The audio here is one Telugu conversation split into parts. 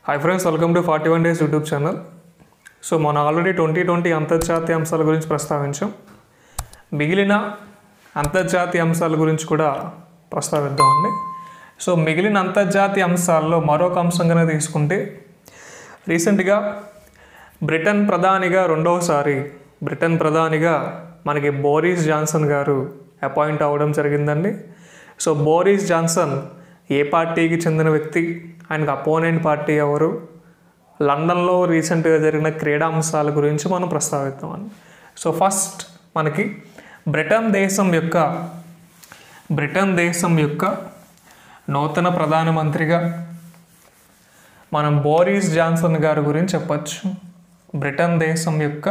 hi friends welcome to forty one days YouTube channel so మనం ఆల్రెడీ ట్వంటీ ట్వంటీ అంతర్జాతీయ అంశాల గురించి ప్రస్తావించాం మిగిలిన అంతర్జాతీయ అంశాల గురించి కూడా ప్రస్తావిద్దామండి సో మిగిలిన అంతర్జాతీయ అంశాల్లో మరొక అంశంగానే తీసుకుంటే రీసెంట్గా బ్రిటన్ ప్రధానిగా రెండవసారి బ్రిటన్ ప్రధానిగా మనకి బోరిస్ జాన్సన్ గారు అపాయింట్ అవ్వడం జరిగిందండి సో బోరిస్ జాన్సన్ ఏ పార్టీకి చెందిన వ్యక్తి ఆయనకు అపోనెంట్ పార్టీ ఎవరు లండన్లో రీసెంట్గా జరిగిన క్రీడా అంశాల గురించి మనం ప్రస్తావిద్దామని సో ఫస్ట్ మనకి బ్రిటన్ దేశం యొక్క బ్రిటన్ దేశం యొక్క నూతన ప్రధానమంత్రిగా మనం బోరిస్ జాన్సన్ గారి గురించి చెప్పచ్చు బ్రిటన్ దేశం యొక్క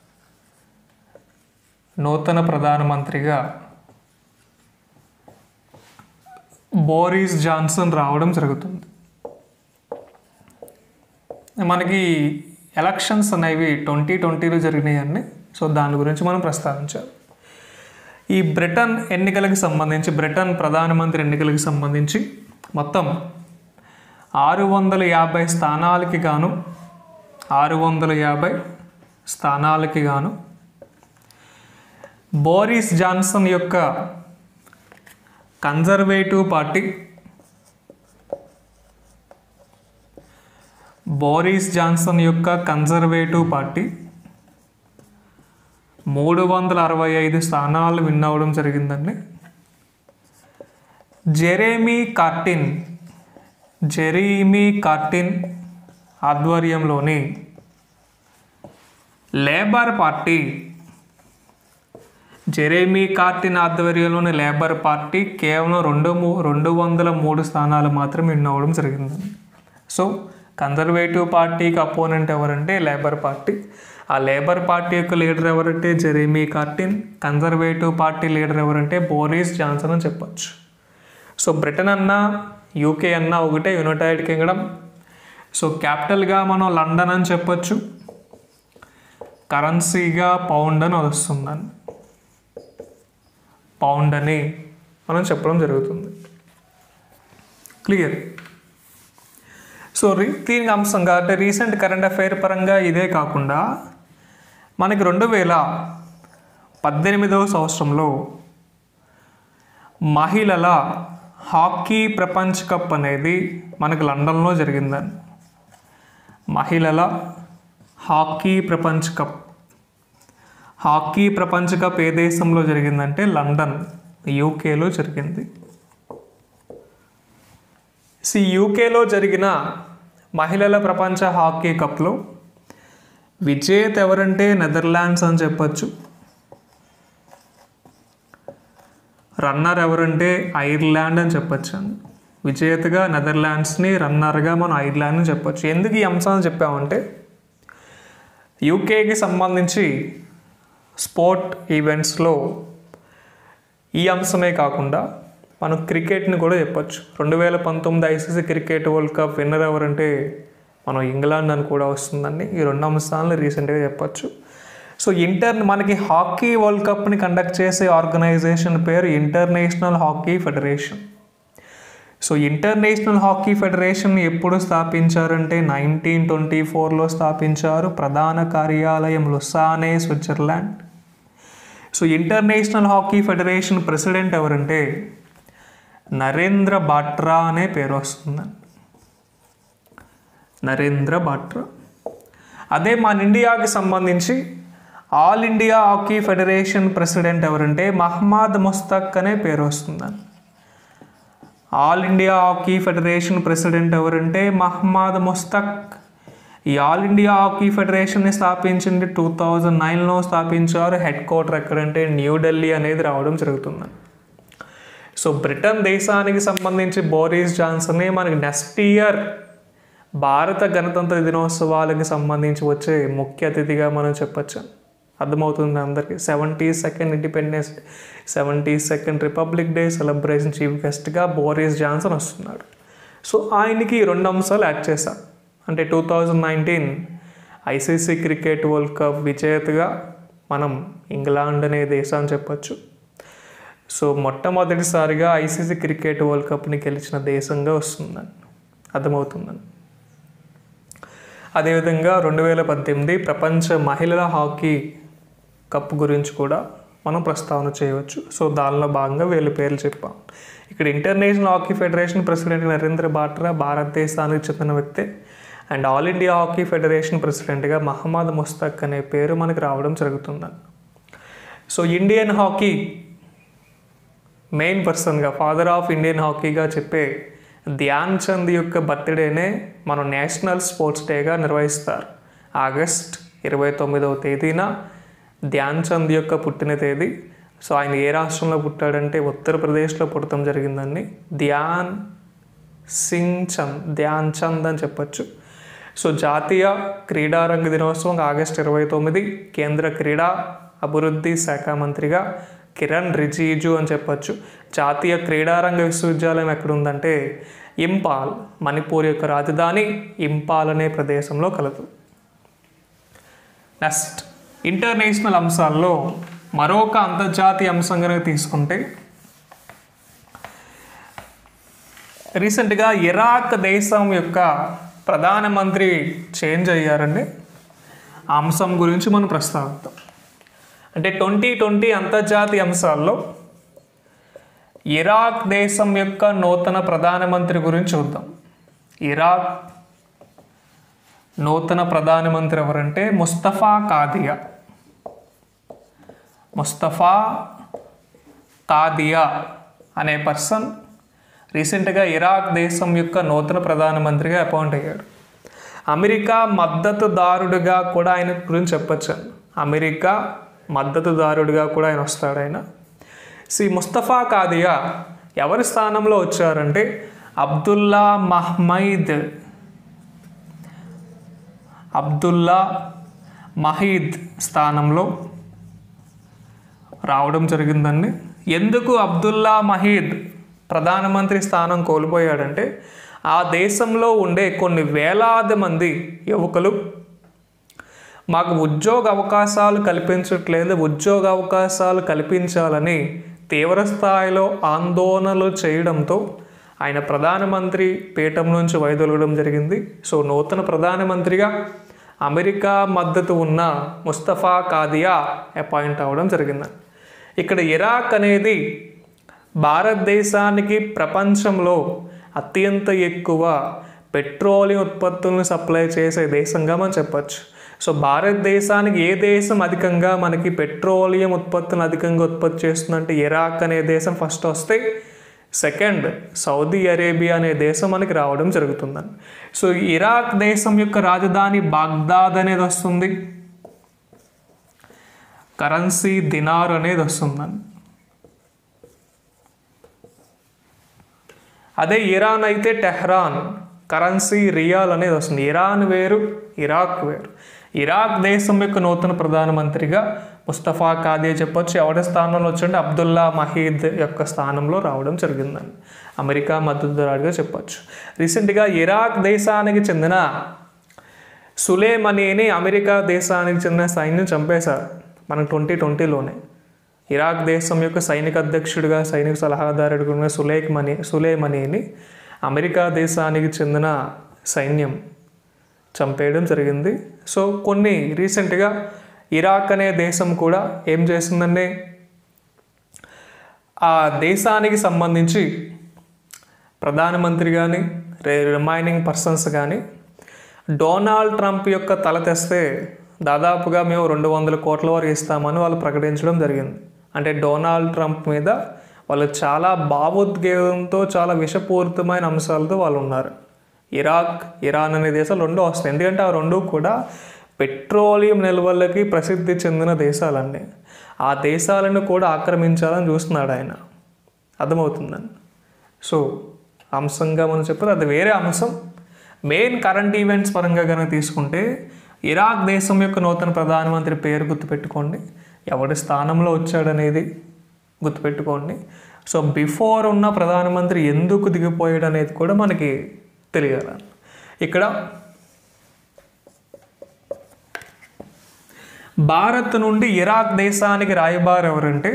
నూతన ప్రధానమంత్రిగా బోరిస్ జాన్సన్ రావడం జరుగుతుంది మనకి ఎలక్షన్స్ అనేవి ట్వంటీ ట్వంటీలో జరిగినాయండి సో దాని గురించి మనం ప్రస్తావించాలి ఈ బ్రిటన్ ఎన్నికలకు సంబంధించి బ్రిటన్ ప్రధానమంత్రి ఎన్నికలకు సంబంధించి మొత్తం ఆరు వందల యాభై స్థానాలకి గాను ఆరు వందల యాభై స్థానాలకి గాను బోరిస్ జాన్సన్ యొక్క కన్జర్వేటివ్ పార్టీ బోరిస్ జాన్సన్ యొక్క కన్జర్వేటివ్ పార్టీ మూడు వందల అరవై ఐదు స్థానాలు విన్ అవ్వడం జరిగిందండి జెరేమీ కార్టిన్ జెరీమీ కార్టిన్ ఆధ్వర్యంలోని లేబర్ పార్టీ జెరేమీ కార్టిన్ ఆధ్వర్యంలోని లేబర్ పార్టీ కేవలం రెండు మూ రెండు వందల మూడు స్థానాలు మాత్రమే విన్ అవ్వడం జరిగింది సో కన్జర్వేటివ్ పార్టీకి అపోనెంట్ ఎవరంటే లేబర్ పార్టీ ఆ లేబర్ పార్టీ యొక్క లీడర్ ఎవరంటే Jeremy Corbyn Conservative Party leader ఎవరంటే బోరిస్ జాన్సన్ అని చెప్పొచ్చు సో బ్రిటన్ అన్నా యూకే అన్నా ఒకటే యునైటెడ్ కింగ్డమ్ సో క్యాపిటల్గా మనం లండన్ అని చెప్పొచ్చు కరెన్సీగా పౌండ్ అని వస్తుందని పౌండ్ అని మనం చెప్పడం జరుగుతుంది క్లియర్ సో రీ దీనికి అంశంగా అంటే రీసెంట్ కరెంట్ అఫైర్ పరంగా ఇదే కాకుండా మనకి రెండు వేల పద్దెనిమిదవ సంవత్సరంలో మహిళల హాకీ ప్రపంచ కప్ అనేది మనకి లండన్లో జరిగిందని మహిళల హాకీ ప్రపంచ కప్ హాకీ ప్రపంచ కప్ ఏ దేశంలో జరిగిందంటే లండన్ యూకేలో జరిగింది సి యూకేలో జరిగిన మహిళల ప్రపంచ హాకీ కప్లో విజేత ఎవరంటే నెదర్లాండ్స్ అని చెప్పచ్చు రన్నర్ ఎవరంటే ఐర్లాండ్ అని చెప్పచ్చు విజేతగా నెదర్లాండ్స్ని రన్నర్గా మనం ఐర్లాండ్ అని చెప్పచ్చు ఎందుకు ఈ అంశాన్ని చెప్పామంటే యూకేకి సంబంధించి స్పోర్ట్ ఈవెంట్స్లో ఈ అంశమే కాకుండా మనం క్రికెట్ని కూడా చెప్పొచ్చు రెండు వేల పంతొమ్మిది ICC cricket world cup winner ఎవరంటే మనం ఇంగ్లాండ్ అని కూడా వస్తుందండి ఈ రెండు అంశాలను రీసెంట్గా చెప్పొచ్చు సో ఇంటర్ మనకి హాకీ వరల్డ్ కప్ని కండక్ట్ చేసే ఆర్గనైజేషన్ పేరు international hockey federation so international hockey federation ఎప్పుడు స్థాపించారంటే నైన్టీన్ ట్వంటీ ఫోర్లో స్థాపించారు ప్రధాన కార్యాలయం Lausanne Switzerland so international hockey federation president ఎవరంటే నరేంద్ర బాట్రా అనే పేరు వస్తుందండి నరేంద్ర బాట్రా అదే మన ఇండియాకి సంబంధించి all India hockey federation president ఎవరంటే మహమ్మద్ ముస్తక్ అనే పేరు వస్తుందండి all India hockey federation president ఎవరంటే మహమ్మద్ ముస్తక్ ఈ ఆల్ ఇండియా హాకీ ఫెడరేషన్ని స్థాపించింది టూ థౌజండ్ నైన్లో స్థాపించారు హెడ్ క్వార్టర్ ఎక్కడంటే న్యూఢిల్లీ అనేది రావడం జరుగుతుంది సో బ్రిటన్ దేశానికి సంబంధించి బోరిస్ జాన్సనే మనకి నెక్స్ట్ ఇయర్ భారత గణతంత్ర దినోత్సవాలకు సంబంధించి వచ్చే ముఖ్య అతిథిగా మనం చెప్పచ్చు అర్థమవుతుంది అందరికీ seventy second independence day seventy second republic day celebration chief గెస్ట్గా బోరిస్ జాన్సన్ వస్తున్నాడు సో ఆయనకి ఈ రెండు అంశాలు యాడ్ చేశాం అంటే two thousand nineteen ICC cricket world cup విజేతగా మనం ఇంగ్లాండ్ అనే దేశాన్ని చెప్పొచ్చు సో మొట్టమొదటిసారిగా ఐసీసీ క్రికెట్ వరల్డ్ కప్ని గెలిచిన దేశంగా వస్తుందని అర్థమవుతుందని అదేవిధంగా రెండు వేల పద్దెనిమిది ప్రపంచ మహిళల హాకీ కప్ గురించి కూడా మనం ప్రస్తావన చేయవచ్చు సో దానిలో భాగంగా వీళ్ళ పేర్లు చెప్పాం ఇక్కడ international hockey federation president Narendra Batra భారతదేశానికి చెందిన వ్యక్తే and all India hockey federation ప్రెసిడెంట్గా మహమ్మద్ ముస్తక్ అనే పేరు మనకి రావడం జరుగుతుందని సో ఇండియన్ హాకీ మెయిన్ పర్సన్గా ఫాదర్ ఆఫ్ ఇండియన్ హాకీగా చెప్పే ధ్యాన్ చంద్ యొక్క బర్త్డేనే మనం నేషనల్ స్పోర్ట్స్ డేగా నిర్వహిస్తారు ఆగస్ట్ ఇరవై తొమ్మిదవ తేదీన ధ్యాన్ చంద్ యొక్క పుట్టిన తేదీ సో ఆయన ఏ రాష్ట్రంలో పుట్టాడంటే ఉత్తరప్రదేశ్లో పుట్టడం జరిగిందండి ధ్యాన్ సింగ్ చంద్ ధ్యాన్ చంద్ అని చెప్పొచ్చు సో జాతీయ క్రీడారంగ దినోత్సవం ఆగస్ట్ ఇరవై తొమ్మిది కేంద్ర క్రీడా అభివృద్ధి శాఖ మంత్రిగా కిరణ్ రిజిజు అని చెప్పొచ్చు జాతీయ క్రీడారంగ విశ్వవిద్యాలయం ఎక్కడుందంటే ఇంపాల్ మణిపూర్ యొక్క రాజధాని ఇంపాల్ అనే ప్రదేశంలో కలదు నెక్స్ట్ ఇంటర్నేషనల్ అంశాల్లో మరొక అంతర్జాతీయ అంశం కనుక తీసుకుంటే రీసెంట్గా ఇరాక్ దేశం యొక్క ప్రధానమంత్రి చేంజ్ అయ్యారండి ఆ అంశం గురించి మనం ప్రస్తావిద్దాం అంటే ట్వంటీ ట్వంటీ అంతర్జాతీయ అంశాల్లో ఇరాక్ దేశం యొక్క నూతన ప్రధానమంత్రి గురించి చూద్దాం ఇరాక్ నూతన ప్రధానమంత్రి ఎవరంటే ముస్తఫా కాదియా ముస్తఫా తాదియా అనే పర్సన్ రీసెంట్గా ఇరాక్ దేశం యొక్క నూతన ప్రధానమంత్రిగా అపాయింట్ అయ్యాడు అమెరికా మద్దతుదారుడిగా కూడా ఆయన గురించి చెప్పచ్చు అమెరికా మద్దతుదారుడిగా కూడా ఆయన వస్తాడు ఆయన సి ముస్తఫా కాదియా ఎవరి స్థానంలో వచ్చారంటే అబ్దుల్లా మహ్మైద్ అబ్దుల్లా మహీద్ స్థానంలో రావడం జరిగిందండి ఎందుకు అబ్దుల్లా మహీద్ ప్రధానమంత్రి స్థానం కోల్పోయాడంటే ఆ దేశంలో ఉండే కొన్ని వేలాది మంది యువకులు మాకు ఉద్యోగ అవకాశాలు కల్పించట్లేదు ఉద్యోగ అవకాశాలు కల్పించాలని తీవ్ర స్థాయిలో ఆందోళనలు చేయడంతో ఆయన ప్రధానమంత్రి పీఠం నుంచి వైదొలగడం జరిగింది సో నూతన ప్రధానమంత్రిగా అమెరికా మద్దతు ఉన్న ముస్తఫా కాదియా అపాయింట్ అవ్వడం జరిగింది ఇక్కడ ఇరాక్ అనేది భారతదేశానికి ప్రపంచంలో అత్యంత ఎక్కువ పెట్రోలియం ఉత్పత్తులను సప్లై చేసే దేశంగా మనం చెప్పచ్చు సో భారతదేశానికి ఏ దేశం అధికంగా మనకి పెట్రోలియం ఉత్పత్తులను అధికంగా ఉత్పత్తి చేస్తుందంటే ఇరాక్ అనే దేశం ఫస్ట్ వస్తే సెకండ్ సౌదీ అరేబియా అనే దేశం మనకి రావడం జరుగుతుందని సో ఇరాక్ దేశం యొక్క రాజధాని బాగ్దాద్ అనేది వస్తుంది కరెన్సీ దినార్ అనేది వస్తుందని అదే ఇరాన్ అయితే టెహ్రాన్ కరెన్సీ రియాల్ అనేది వస్తుంది ఇరాన్ వేరు ఇరాక్ వేరు ఇరాక్ దేశం యొక్క నూతన ప్రధానమంత్రిగా ముస్తఫా కాదే చెప్పొచ్చు ఎవరి స్థానంలో వచ్చంటే అబ్దుల్లా మహీద్ యొక్క స్థానంలో రావడం జరిగిందని అమెరికా మద్దతుదారుడిగా చెప్పొచ్చు రీసెంట్గా ఇరాక్ దేశానికి చెందిన సులేమనీని అమెరికా దేశానికి చెందిన సైన్యం చంపేశారు మనకు ట్వంటీ ట్వంటీలోనే ఇరాక్ దేశం యొక్క సైనిక అధ్యక్షుడిగా సైనిక సలహాదారుడిగా ఉన్న సులేక్ మనీ సులేమనీని అమెరికా దేశానికి చెందిన సైన్యం చంపేయడం జరిగింది సో కొన్ని రీసెంట్గా ఇరాక్ అనే దేశం కూడా ఏం చేసిందంటే ఆ దేశానికి సంబంధించి ప్రధానమంత్రి కానీ రిమైనింగ్ పర్సన్స్ కానీ డొనాల్డ్ ట్రంప్ యొక్క తల తెస్తే దాదాపుగా మేము రెండు వందల కోట్ల వరకు ఇస్తామని వాళ్ళు ప్రకటించడం జరిగింది అంటే డొనాల్డ్ ట్రంప్ మీద వాళ్ళు చాలా భావోద్వేగంతో చాలా విషపూరితమైన అంశాలతో వాళ్ళు ఉన్నారు ఇరాక్ ఇరాన్ అనే దేశాలు రెండూ వస్తాయి ఎందుకంటే ఆ రెండు కూడా పెట్రోలియం నిల్వలకి ప్రసిద్ధి చెందిన దేశాలండి ఆ దేశాలను కూడా ఆక్రమించాలని చూస్తున్నాడు ఆయన అర్థమవుతుందండి సో అంశంగా మనం చెప్పారు అది వేరే అంశం మెయిన్ కరెంట్ ఈవెంట్స్ పరంగా కనుక తీసుకుంటే ఇరాక్ దేశం యొక్క నూతన ప్రధానమంత్రి పేరు గుర్తుపెట్టుకోండి ఎవరి స్థానంలో వచ్చాడనేది గుర్తుపెట్టుకోండి సో బిఫోర్ ఉన్న ప్రధానమంత్రి ఎందుకు దిగిపోయాడు అనేది కూడా మనకి తెలియాలి ఇక్కడ భారత్ నుండి ఇరాక్ దేశానికి రాయబారు ఎవరంటే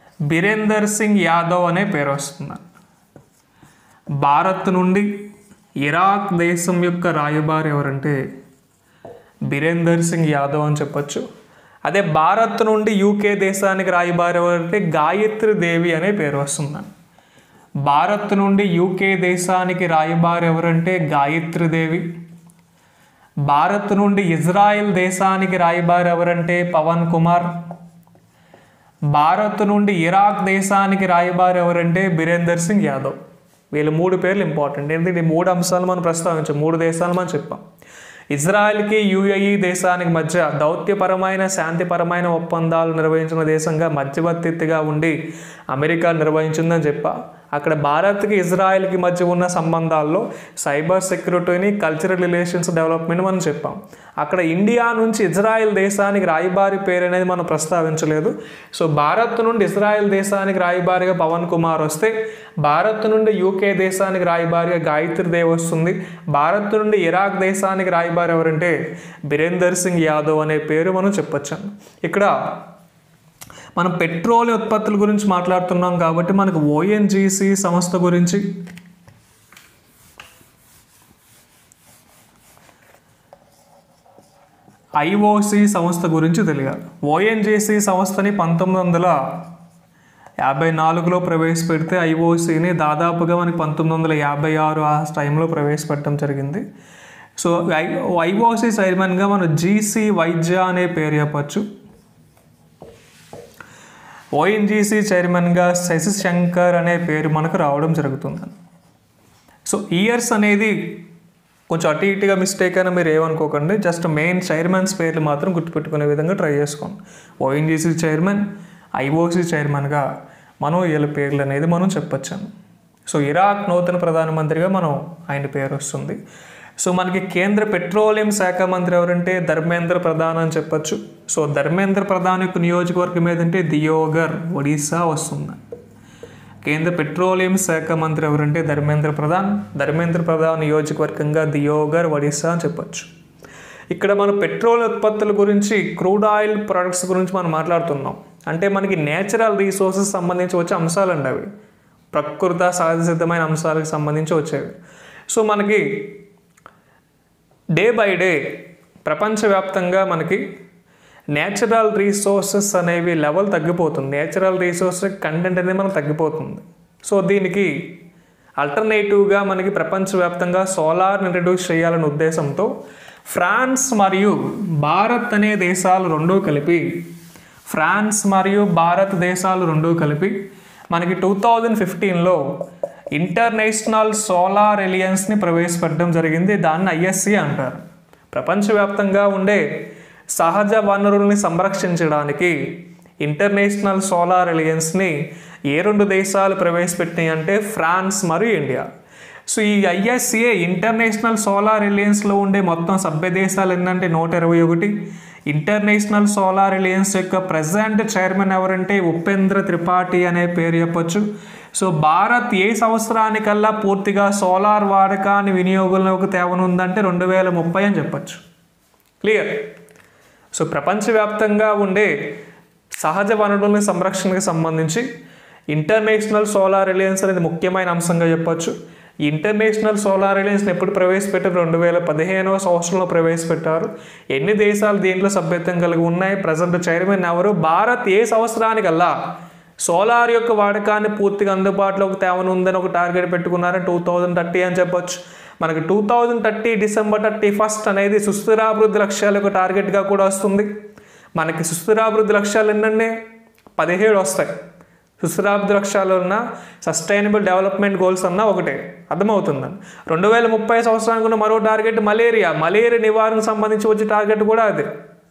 బిరేందర్ సింగ్ యాదవ్ అనే పేరు వస్తుంది భారత్ నుండి ఇరాక్ దేశం యొక్క రాయబారి ఎవరంటే బీరేందర్ సింగ్ యాదవ్ అని చెప్పొచ్చు అదే భారత్ నుండి యూకే దేశానికి రాయబారి ఎవరంటే గాయత్రి దేవి అనే పేరు వస్తుందని భారత్ నుండి యూకే దేశానికి రాయబారి ఎవరంటే గాయత్రి దేవి భారత్ నుండి ఇజ్రాయెల్ దేశానికి రాయబారి ఎవరంటే పవన్ కుమార్ భారత్ నుండి ఇరాక్ దేశానికి రాయబారి ఎవరంటే బీరేందర్ సింగ్ యాదవ్ వీళ్ళు మూడు పేర్లు ఇంపార్టెంట్ ఎందుకంటే ఈ మూడు అంశాలు మనం ప్రస్తావించాం మూడు దేశాలు మనం చెప్పాం ఇజ్రాయెల్కి యుఏఈ దేశానికి మధ్య దౌత్యపరమైన శాంతిపరమైన ఒప్పందాలు నిర్వహించిన దేశంగా మధ్యవర్తిగా ఉండి అమెరికా నిర్వహించిందని చెప్పా అక్కడ భారత్కి ఇజ్రాయెల్కి మధ్య ఉన్న సంబంధాల్లో సైబర్ సెక్యూరిటీని కల్చరల్ రిలేషన్స్ డెవలప్మెంట్ మనం చెప్పాం అక్కడ ఇండియా నుంచి ఇజ్రాయెల్ దేశానికి రాయబారి పేరు అనేది మనం ప్రస్తావించలేదు సో భారత్ నుండి ఇజ్రాయెల్ దేశానికి రాయబారిగా పవన్ కుమార్ వస్తే భారత్ నుండి యూకే దేశానికి రాయబారిగా గాయత్రి దేవ్ వస్తుంది భారత్ నుండి ఇరాక్ దేశానికి రాయబారి ఎవరంటే బీరేందర్ సింగ్ యాదవ్ అనే పేరు మనం చెప్పొచ్చు ఇక్కడ మనం పెట్రోల్ ఉత్పత్తుల గురించి మాట్లాడుతున్నాం కాబట్టి మనకు ఓఎన్జీసీ సంస్థ గురించి ఐఓసి సంస్థ గురించి తెలియాలి ఓఎన్జీసీ సంస్థని పంతొమ్మిది వందల యాభై నాలుగులో ప్రవేశపెడితే ఐఓసిని దాదాపుగా మనకి పంతొమ్మిది వందల యాభై ఆరు ఆ టైంలో ప్రవేశపెట్టడం జరిగింది సో ఐ ఐఓసి చైర్మన్గా మనం జీసీ వైద్య అనే పేరు చెప్పచ్చు ఓఎన్జీసీ చైర్మన్గా శశి శంకర్ అనే పేరు మనకు రావడం జరుగుతుంది సో ఇయర్స్ అనేది కొంచెం అటు ఇటుగా మిస్టేక్ అయినా మీరు ఏమనుకోకండి జస్ట్ మెయిన్ చైర్మన్స్ పేర్లు మాత్రం గుర్తుపెట్టుకునే విధంగా ట్రై చేసుకోండి ఓఎన్జీసీ చైర్మన్ ఐఓసీ చైర్మన్గా మనం వీళ్ళ పేర్లు అనేది మనం చెప్పొచ్చాను సో ఇరాక్ నూతన ప్రధానమంత్రిగా మనం ఆయన పేరు వస్తుంది సో మనకి కేంద్ర పెట్రోలియం శాఖ మంత్రి ఎవరంటే ధర్మేంద్ర ప్రధాన్ అని చెప్పొచ్చు సో ధర్మేంద్ర ప్రధాన్ యొక్క నియోజకవర్గం ఏదంటే దియోగర్ ఒడిశా వస్తుంది కేంద్ర పెట్రోలియం శాఖ మంత్రి ఎవరంటే ధర్మేంద్ర ప్రధాన్ ధర్మేంద్ర ప్రధాన్ నియోజకవర్గంగా దియోగర్ ఒడిశా అని చెప్పొచ్చు ఇక్కడ మనం పెట్రోల్ ఉత్పత్తుల గురించి క్రూడ్ ఆయిల్ ప్రొడక్ట్స్ గురించి మనం మాట్లాడుతున్నాం అంటే మనకి నేచురల్ రీసోర్సెస్ సంబంధించి వచ్చే అంశాలు అండి అవి ప్రకృత సహజ సిద్ధమైన అంశాలకు సంబంధించి వచ్చేవి సో మనకి డే బై డే ప్రపంచవ్యాప్తంగా మనకి నేచురల్ రీసోర్సెస్ అనేవి లెవెల్ తగ్గిపోతుంది నేచురల్ రీసోర్సెస్ కంటెంట్ అనేది మనకు తగ్గిపోతుంది సో దీనికి అల్టర్నేటివ్గా మనకి ప్రపంచవ్యాప్తంగా సోలార్ని ఇంట్రడ్యూస్ చేయాలనే ఉద్దేశంతో ఫ్రాన్స్ మరియు భారత్ అనే దేశాలు రెండూ కలిపి ఫ్రాన్స్ మరియు భారత్ దేశాలు రెండూ కలిపి మనకి టూ థౌజండ్ ఫిఫ్టీన్లో ఇంటర్నేషనల్ సోలార్ ఎలియన్స్ని ప్రవేశపెట్టడం జరిగింది దాన్ని ఐఎస్సి అంటారు ప్రపంచవ్యాప్తంగా ఉండే సహజ వనరుల్ని సంరక్షించడానికి ఇంటర్నేషనల్ సోలార్ ఎలియన్స్ని ఏ రెండు దేశాలు ప్రవేశపెట్టినాయి అంటే ఫ్రాన్స్ మరియు ఇండియా సో ఈ ఐఎస్సిఏ ఇంటర్నేషనల్ సోలార్ ఎలియన్స్లో ఉండే మొత్తం సభ్య దేశాలు ఏంటంటే నూట ఇరవై ఒకటి ఇంటర్నేషనల్ సోలార్ ఎలియన్స్ యొక్క ప్రజెంట్ చైర్మన్ ఎవరంటే ఉపేంద్ర త్రిపాఠి అనే పేరు చెప్పొచ్చు సో భారత్ ఏ సంవత్సరానికల్లా పూర్తిగా సోలార్ వాడకాన్ని వినియోగంలోకి తేవనుందంటే రెండు వేల ముప్పై అని చెప్పొచ్చు క్లియర్ సో ప్రపంచవ్యాప్తంగా ఉండే సహజ వనరుల సంరక్షణకు సంబంధించి ఇంటర్నేషనల్ సోలార్ రిలయన్స్ అనేది ముఖ్యమైన అంశంగా చెప్పొచ్చు ఈ ఇంటర్నేషనల్ సోలార్ రిలయన్స్ని ఎప్పుడు ప్రవేశపెట్టారు రెండు వేల పదిహేనవ సంవత్సరంలో ప్రవేశపెట్టారు ఎన్ని దేశాలు దీంట్లో సభ్యత్వం కలిగి ఉన్నాయి ప్రజెంట్ చైర్మన్ ఎవరు భారత్ ఏ సంవత్సరానికల్లా సోలార్ యొక్క వాడకాన్ని పూర్తిగా అందుబాటులోకి తేవనుందని ఒక టార్గెట్ పెట్టుకున్నారు టూ థౌజండ్ థర్టీ అని చెప్పొచ్చు మనకి two thousand thirty December thirty first అనేది సుస్థిరాభివృద్ధి లక్ష్యాల యొక్క టార్గెట్గా కూడా వస్తుంది మనకి సుస్థిరాభివృద్ధి లక్ష్యాలు ఎన్నండి పదిహేడు వస్తాయి సుస్థిరాభివృద్ధి లక్ష్యాలు ఉన్న సస్టైనబుల్ డెవలప్మెంట్ గోల్స్ అన్న ఒకటే అర్థమవుతుందండి రెండు వేల ముప్పై సంవత్సరానికి ఉన్న మరో టార్గెట్ మలేరియా మలేరియా నివారణకు సంబంధించి వచ్చే టార్గెట్ కూడా అదే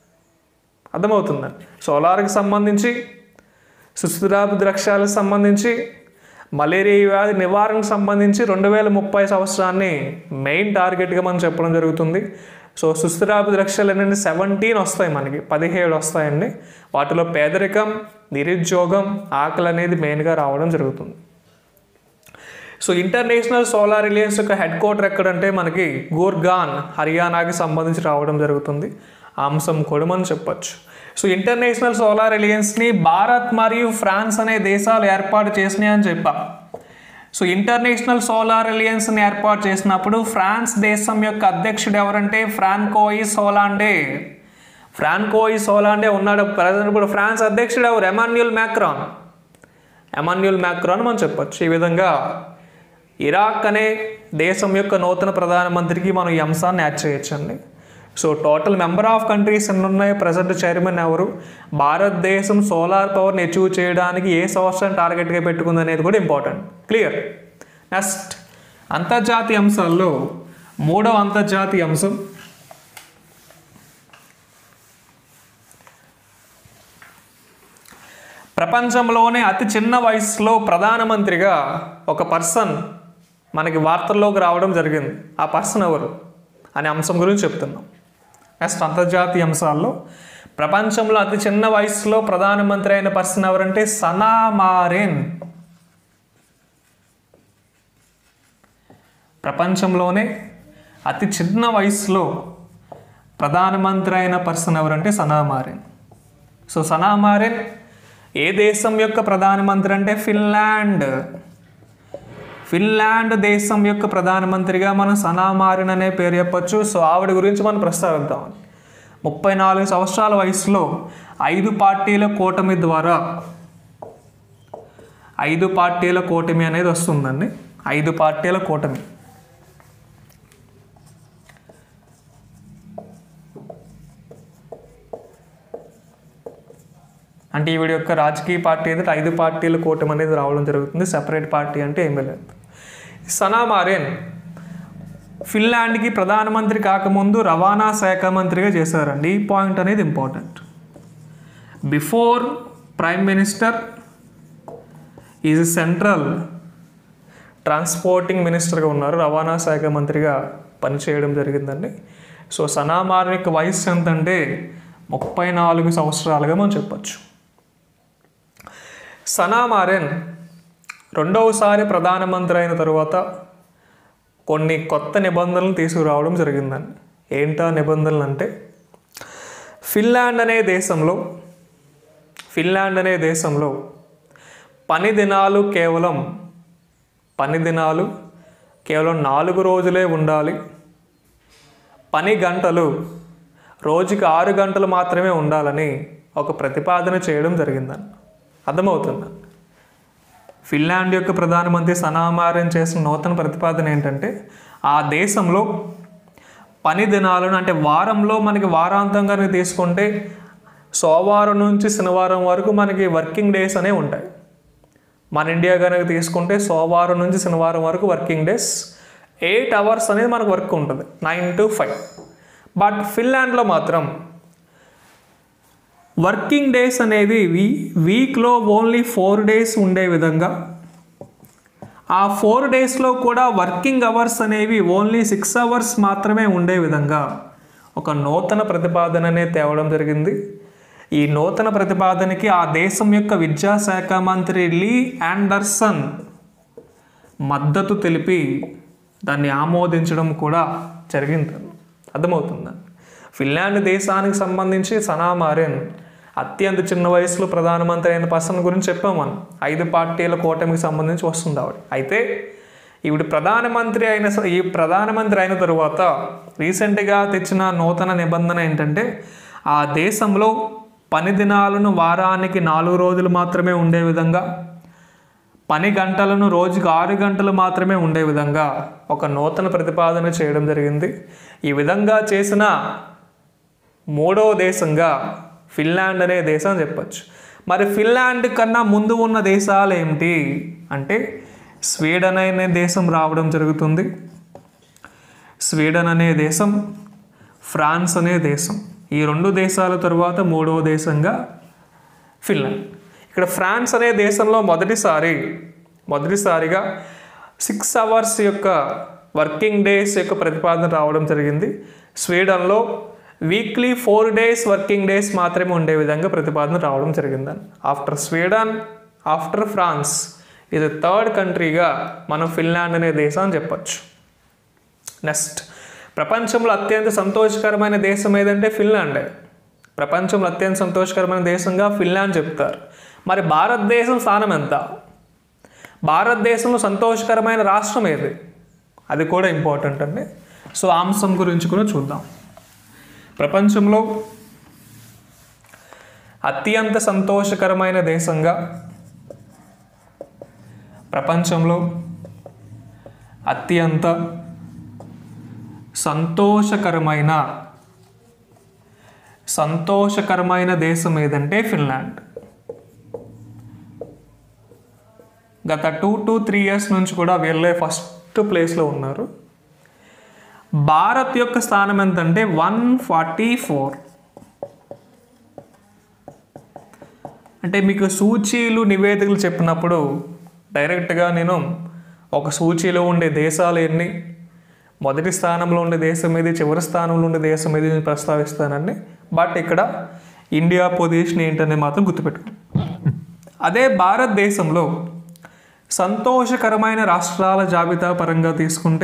అర్థమవుతుందండి సోలార్కి సంబంధించి సుస్థిరాభివృద్ధి లక్ష్యాలకు సంబంధించి మలేరియా వ్యాధి నివారణకు సంబంధించి రెండు వేల ముప్పై సంవత్సరాన్ని మెయిన్ టార్గెట్గా మనం చెప్పడం జరుగుతుంది సో సుస్థిరాభివృద్ధి లక్ష్యాలు ఏంటంటే సెవెంటీన్ వస్తాయి మనకి పదిహేడు వస్తాయండి వాటిలో పేదరికం నిరుద్యోగం ఆకలి అనేది మెయిన్గా రావడం జరుగుతుంది సో ఇంటర్నేషనల్ సోలార్ రిలయన్స్ యొక్క హెడ్ క్వార్టర్ ఎక్కడంటే మనకి గూర్గాన్ హర్యానాకి సంబంధించి రావడం జరుగుతుంది ఆ అంశం కూడా మనం చెప్పొచ్చు సో ఇంటర్నేషనల్ సోలార్ రిలయన్స్ని భారత్ మరియు ఫ్రాన్స్ అనే దేశాలు ఏర్పాటు చేసినాయి అని చెప్పా సో ఇంటర్నేషనల్ సోలార్ అలియన్స్ని ఏర్పాటు చేసినప్పుడు ఫ్రాన్స్ దేశం యొక్క అధ్యక్షుడు ఎవరంటే ఫ్రాన్కోయి సోలాండే ఫ్రాన్కోయి సోలాండే ఉన్నాడు ప్రజెంట్ ఇప్పుడు ఫ్రాన్స్ అధ్యక్షుడు ఎవరు ఎమాన్యుల్ మ్యాక్రాన్ ఎమాన్యుల్ మ్యాక్రాన్ మనం చెప్పొచ్చు ఈ విధంగా ఇరాక్ అనే దేశం యొక్క నూతన ప్రధానమంత్రికి మనం ఈ అంశాన్ని యాడ్ చేయొచ్చండి so total member of countries ఎన్ని ఉన్నాయి ప్రజెంట్ చైర్మన్ ఎవరు భారతదేశం సోలార్ పవర్ని అచీవ్ చేయడానికి ఏ సంవత్సరం టార్గెట్గా పెట్టుకుంది అనేది కూడా ఇంపార్టెంట్ క్లియర్ నెక్స్ట్ అంతర్జాతీయ అంశాల్లో మూడవ అంతర్జాతీయ అంశం ప్రపంచంలోనే అతి చిన్న వయసులో ప్రధానమంత్రిగా ఒక పర్సన్ మనకి వార్తల్లోకి రావడం జరిగింది ఆ పర్సన్ ఎవరు అనే అంశం గురించి చెప్తున్నాం నెక్స్ట్ అంతర్జాతీయ అంశాల్లో ప్రపంచంలో అతి చిన్న వయసులో ప్రధానమంత్రి అయిన పర్సన్ ఎవరంటే సనా మారెన్ ప్రపంచంలోనే అతి చిన్న వయసులో ప్రధానమంత్రి అయిన పర్సన్ ఎవరంటే Sanna Marin so Sanna Marin ఏ దేశం యొక్క ప్రధానమంత్రి అంటే ఫిన్లాండ్ ఫిన్లాండ్ దేశం యొక్క ప్రధానమంత్రిగా మనం సనా మారిన్ అనే పేరు చెప్పొచ్చు సో ఆవిడ గురించి మనం ప్రస్తావిద్దాం ముప్పై నాలుగు సంవత్సరాల వయసులో ఐదు పార్టీల కూటమి ద్వారా ఐదు పార్టీల కూటమి అనేది వస్తుందండి ఐదు పార్టీల కూటమి అంటే ఈవిడ యొక్క రాజకీయ పార్టీ అనేది ఐదు పార్టీల కూటమి అనేది రావడం జరుగుతుంది సెపరేట్ పార్టీ అంటే ఏమీ లేదు సనా మారేన్ ఫిన్లాండ్కి ప్రధానమంత్రి కాకముందు రవాణా శాఖ మంత్రిగా చేశారండి ఈ పాయింట్ అనేది important before prime minister is central transporting మినిస్టర్గా ఉన్నారు రవాణా శాఖ మంత్రిగా పనిచేయడం జరిగిందండి సో సనా మారేన్ యొక్క వయసు ఎంత అంటే ముప్పై నాలుగు సంవత్సరాలుగా మనం చెప్పచ్చు సనా మారెన్ రెండవసారి ప్రధానమంత్రి అయిన తరువాత కొన్ని కొత్త నిబంధనలు తీసుకురావడం జరిగిందండి ఏంటా నిబంధనలు అంటే ఫిన్లాండ్ అనే దేశంలో ఫిన్లాండ్ అనే దేశంలో పని దినాలు కేవలం పని దినాలు కేవలం నాలుగు రోజులే ఉండాలి పని గంటలు రోజుకి ఆరు గంటలు మాత్రమే ఉండాలని ఒక ప్రతిపాదన చేయడం జరిగిందని అర్థమవుతుంది ఫిన్లాండ్ యొక్క ప్రధానమంత్రి సనామారం చేసిన నూతన ప్రతిపాదన ఏంటంటే ఆ దేశంలో పని దినాలను అంటే వారంలో మనకి వారాంతం కనుక తీసుకుంటే సోమవారం నుంచి శనివారం వరకు మనకి వర్కింగ్ డేస్ అనేవి ఉంటాయి మన ఇండియా కనుక తీసుకుంటే సోమవారం నుంచి శనివారం వరకు వర్కింగ్ డేస్ ఎయిట్ అవర్స్ అనేది మనకు వర్క్ ఉంటుంది నైన్ టు ఫైవ్ బట్ ఫిన్లాండ్లో మాత్రం వర్కింగ్ డేస్ అనేవి వీ వీక్లో ఓన్లీ ఫోర్ డేస్ ఉండే విధంగా ఆ ఫోర్ డేస్లో కూడా వర్కింగ్ అవర్స్ అనేవి ఓన్లీ సిక్స్ అవర్స్ మాత్రమే ఉండే విధంగా ఒక నూతన ప్రతిపాదన అనేది తేవడం జరిగింది ఈ నూతన ప్రతిపాదనకి ఆ దేశం యొక్క విద్యాశాఖ మంత్రి లీ ఆండర్సన్ మద్దతు తెలిపి దాన్ని ఆమోదించడం కూడా జరిగింది అర్థమవుతుందా ఫిన్లాండ్ దేశానికి సంబంధించి సనా మారెన్ అత్యంత చిన్న వయసులో ప్రధానమంత్రి అయిన పర్సన్ గురించి చెప్పాం మనం ఐదు పార్టీల కూటమికి సంబంధించి వస్తుంది ఆవిడ అయితే ఈవిడ ప్రధానమంత్రి అయిన స- ఈ ప్రధానమంత్రి అయిన తరువాత రీసెంట్గా తెచ్చిన నూతన నిబంధన ఏంటంటే ఆ దేశంలో పని దినాలను వారానికి నాలుగు రోజులు మాత్రమే ఉండే విధంగా పని గంటలను రోజుకు ఆరు గంటలు మాత్రమే ఉండే విధంగా ఒక నూతన ప్రతిపాదన చేయడం జరిగింది ఈ విధంగా చేసిన మూడవ దేశంగా ఫిన్లాండ్ అనే దేశం చెప్పొచ్చు మరి ఫిన్లాండ్ కన్నా ముందు ఉన్న దేశాలు ఏమిటి అంటే స్వీడన్ అనే దేశం రావడం జరుగుతుంది స్వీడన్ అనే దేశం ఫ్రాన్స్ అనే దేశం ఈ రెండు దేశాల తరువాత మూడవ దేశంగా ఫిన్లాండ్ ఇక్కడ ఫ్రాన్స్ అనే దేశంలో మొదటిసారి మొదటిసారిగా సిక్స్ అవర్స్ యొక్క వర్కింగ్ డేస్ యొక్క ప్రతిపాదన రావడం జరిగింది స్వీడన్లో weekly four days working days మాత్రమే ఉండే విధంగా ప్రతిపాదన రావడం జరిగిందని ఆఫ్టర్ స్వీడన్ ఆఫ్టర్ ఫ్రాన్స్ ఇది థర్డ్ కంట్రీగా మనం ఫిన్లాండ్ అనే దేశం అని చెప్పొచ్చు నెక్స్ట్ ప్రపంచంలో అత్యంత సంతోషకరమైన దేశం ఏదంటే ఫిన్లాండే ప్రపంచంలో అత్యంత సంతోషకరమైన దేశంగా ఫిన్లాండ్ చెప్తారు మరి భారతదేశం స్థానం ఎంత భారతదేశంలో సంతోషకరమైన రాష్ట్రం ఏది అది కూడా ఇంపార్టెంట్ అండి సో ఆ అంశం గురించి కూడా చూద్దాం ప్రపంచంలో అత్యంత సంతోషకరమైన దేశంగా ప్రపంచంలో అత్యంత సంతోషకరమైన సంతోషకరమైన దేశం ఏదంటే ఫిన్లాండ్ గత టూ టు త్రీ ఇయర్స్ నుంచి కూడా వీళ్ళే ఫస్ట్ ప్లేస్లో ఉన్నారు భారత్ యొక్క స్థానం ఎంతంటే వన్ ఫార్టీ ఫోర్ అంటే మీకు సూచీలు నివేదికలు చెప్పినప్పుడు డైరెక్ట్గా నేను ఒక సూచీలో ఉండే దేశాలు ఎన్ని మొదటి స్థానంలో ఉండే దేశం ఏది చివరి స్థానంలో ఉండే దేశం ఏది నేను ప్రస్తావిస్తానండి బట్ ఇక్కడ ఇండియా పొజిషన్ ఏంటనే మాత్రం గుర్తుపెట్టుకో అదే భారతదేశంలో సంతోషకరమైన రాష్ట్రాల జాబితా పరంగా తీసుకుంటే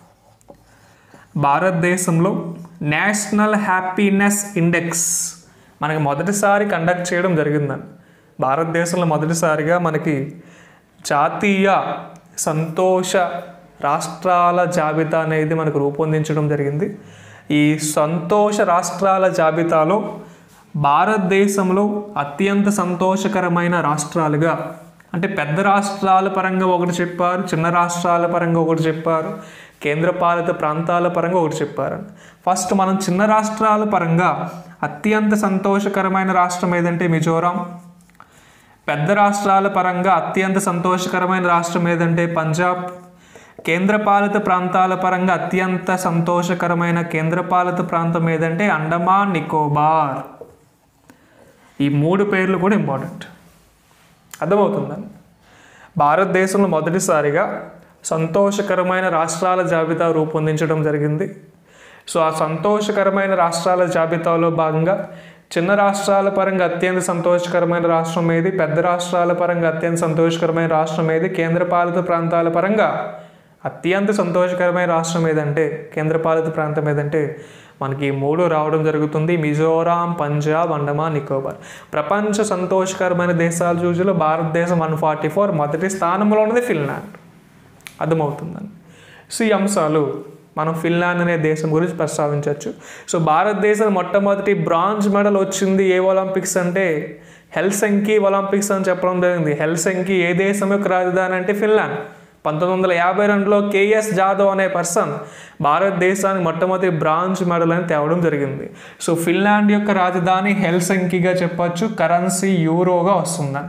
భారతదేశంలో నేషనల్ హ్యాపీనెస్ ఇండెక్స్ మనకి మొదటిసారి కండక్ట్ చేయడం జరిగిందండి భారతదేశంలో మొదటిసారిగా మనకి జాతీయ సంతోష రాష్ట్రాల జాబితా అనేది మనకు రూపొందించడం జరిగింది ఈ సంతోష రాష్ట్రాల జాబితాలో భారతదేశంలో అత్యంత సంతోషకరమైన రాష్ట్రాలుగా అంటే పెద్ద రాష్ట్రాల పరంగా ఒకటి చెప్పారు చిన్న రాష్ట్రాల పరంగా ఒకటి చెప్పారు కేంద్రపాలిత ప్రాంతాల పరంగా ఒకటి చెప్పారు ఫస్ట్ మనం చిన్న రాష్ట్రాల పరంగా అత్యంత సంతోషకరమైన రాష్ట్రం ఏదంటే మిజోరాం పెద్ద రాష్ట్రాల పరంగా అత్యంత సంతోషకరమైన రాష్ట్రం ఏదంటే పంజాబ్ కేంద్రపాలిత ప్రాంతాల పరంగా అత్యంత సంతోషకరమైన కేంద్రపాలిత ప్రాంతం ఏదంటే అండమాన్ నికోబార్ ఈ మూడు పేర్లు కూడా ఇంపార్టెంట్ అర్థమవుతుందండి భారతదేశంలో మొదటిసారిగా సంతోషకరమైన రాష్ట్రాల జాబితా రూపొందించడం జరిగింది సో ఆ సంతోషకరమైన రాష్ట్రాల జాబితాలో భాగంగా చిన్న రాష్ట్రాల పరంగా అత్యంత సంతోషకరమైన రాష్ట్రం ఏది పెద్ద రాష్ట్రాల పరంగా అత్యంత సంతోషకరమైన రాష్ట్రం ఏది కేంద్రపాలిత ప్రాంతాల పరంగా అత్యంత సంతోషకరమైన రాష్ట్రం ఏదంటే కేంద్రపాలిత ప్రాంతం ఏదంటే మనకి ఈ మూడు రావడం జరుగుతుంది మిజోరాం పంజాబ్ అండమాన్ నికోబార్ ప్రపంచ సంతోషకరమైన దేశాల చూసిలో భారతదేశం వన్ ఫార్టీ ఫోర్ మొదటి స్థానంలో ఉన్నది ఫిన్లాండ్ అర్థమవుతుందండి సో ఈ అంశాలు మనం ఫిన్లాండ్ అనే దేశం గురించి ప్రస్తావించవచ్చు సో భారతదేశం మొట్టమొదటి బ్రాంజ్ మెడల్ వచ్చింది ఏ ఒలింపిక్స్ అంటే హెల్సంకి ఒలింపిక్స్ అని చెప్పడం జరిగింది హెల్సంకి ఏ దేశం యొక్క రాజధాని అంటే ఫిన్లాండ్ పంతొమ్మిది వందల యాభై రెండులో కేఎస్ జాదవ్ అనే పర్సన్ భారతదేశానికి మొట్టమొదటి బ్రాంజ్ మెడల్ అని తేవడం జరిగింది సో ఫిన్లాండ్ యొక్క రాజధాని హెల్సంకిగా చెప్పొచ్చు కరెన్సీ యూరోగా వస్తుందని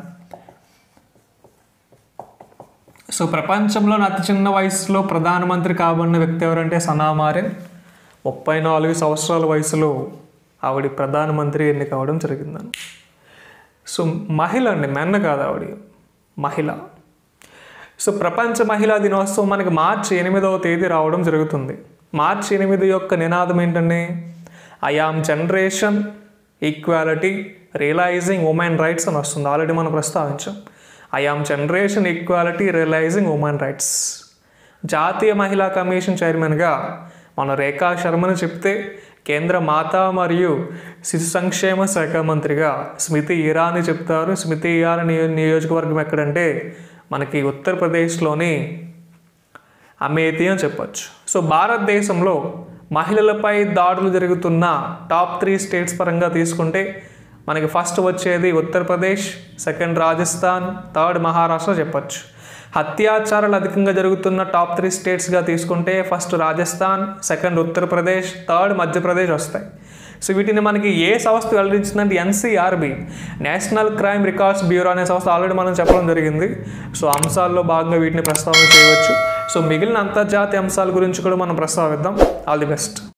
సో ప్రపంచంలో అతి చిన్న వయసులో ప్రధానమంత్రి కాబడిన వ్యక్తి ఎవరంటే సనా మారిన్ ముప్పై నాలుగు సంవత్సరాల వయసులో ఆవిడ ప్రధానమంత్రి ఎన్నిక అవ్వడం జరిగిందని సో మహిళ అండి మెన్న కాదు ఆవిడ మహిళ సో ప్రపంచ మహిళా దినోత్సవం మనకి మార్చి ఎనిమిదవ తేదీ రావడం జరుగుతుంది మార్చి ఎనిమిది యొక్క నినాదం ఏంటండి I am generation equality realising women rights అని వస్తుంది ఆల్రెడీ మనం ప్రస్తావించాం I am generation equality realising women rights జాతీయ మహిళా కమిషన్ చైర్మన్గా మన రేఖా శర్మను చెప్తే కేంద్ర మాతా మరియు శిశు సంక్షేమ శాఖ మంత్రిగా స్మృతి ఇరానీ చెప్తారు స్మృతి ఇరానీ నియో నియోజకవర్గం ఎక్కడంటే మనకి ఉత్తరప్రదేశ్లోని అమేథీ అని చెప్పొచ్చు సో భారతదేశంలో మహిళలపై దాడులు జరుగుతున్న టాప్ త్రీ స్టేట్స్ పరంగా తీసుకుంటే మనకి ఫస్ట్ వచ్చేది ఉత్తరప్రదేశ్ సెకండ్ రాజస్థాన్ థర్డ్ మహారాష్ట్ర చెప్పొచ్చు అత్యాచారాలు అధికంగా జరుగుతున్న టాప్ త్రీ స్టేట్స్గా తీసుకుంటే first Rajasthan second Uttar Pradesh third Madhya Pradesh వస్తాయి సో వీటిని మనకి ఏ సంస్థ వెల్లడించిందంటే NCRB national crime records bureau అనే సంస్థ ఆల్రెడీ మనం చెప్పడం జరిగింది సో అంశాల్లో భాగంగా వీటిని ప్రస్తావన చేయవచ్చు సో మిగిలిన అంతర్జాతీయ అంశాల గురించి కూడా మనం ప్రస్తావిద్దాం ఆల్ ది బెస్ట్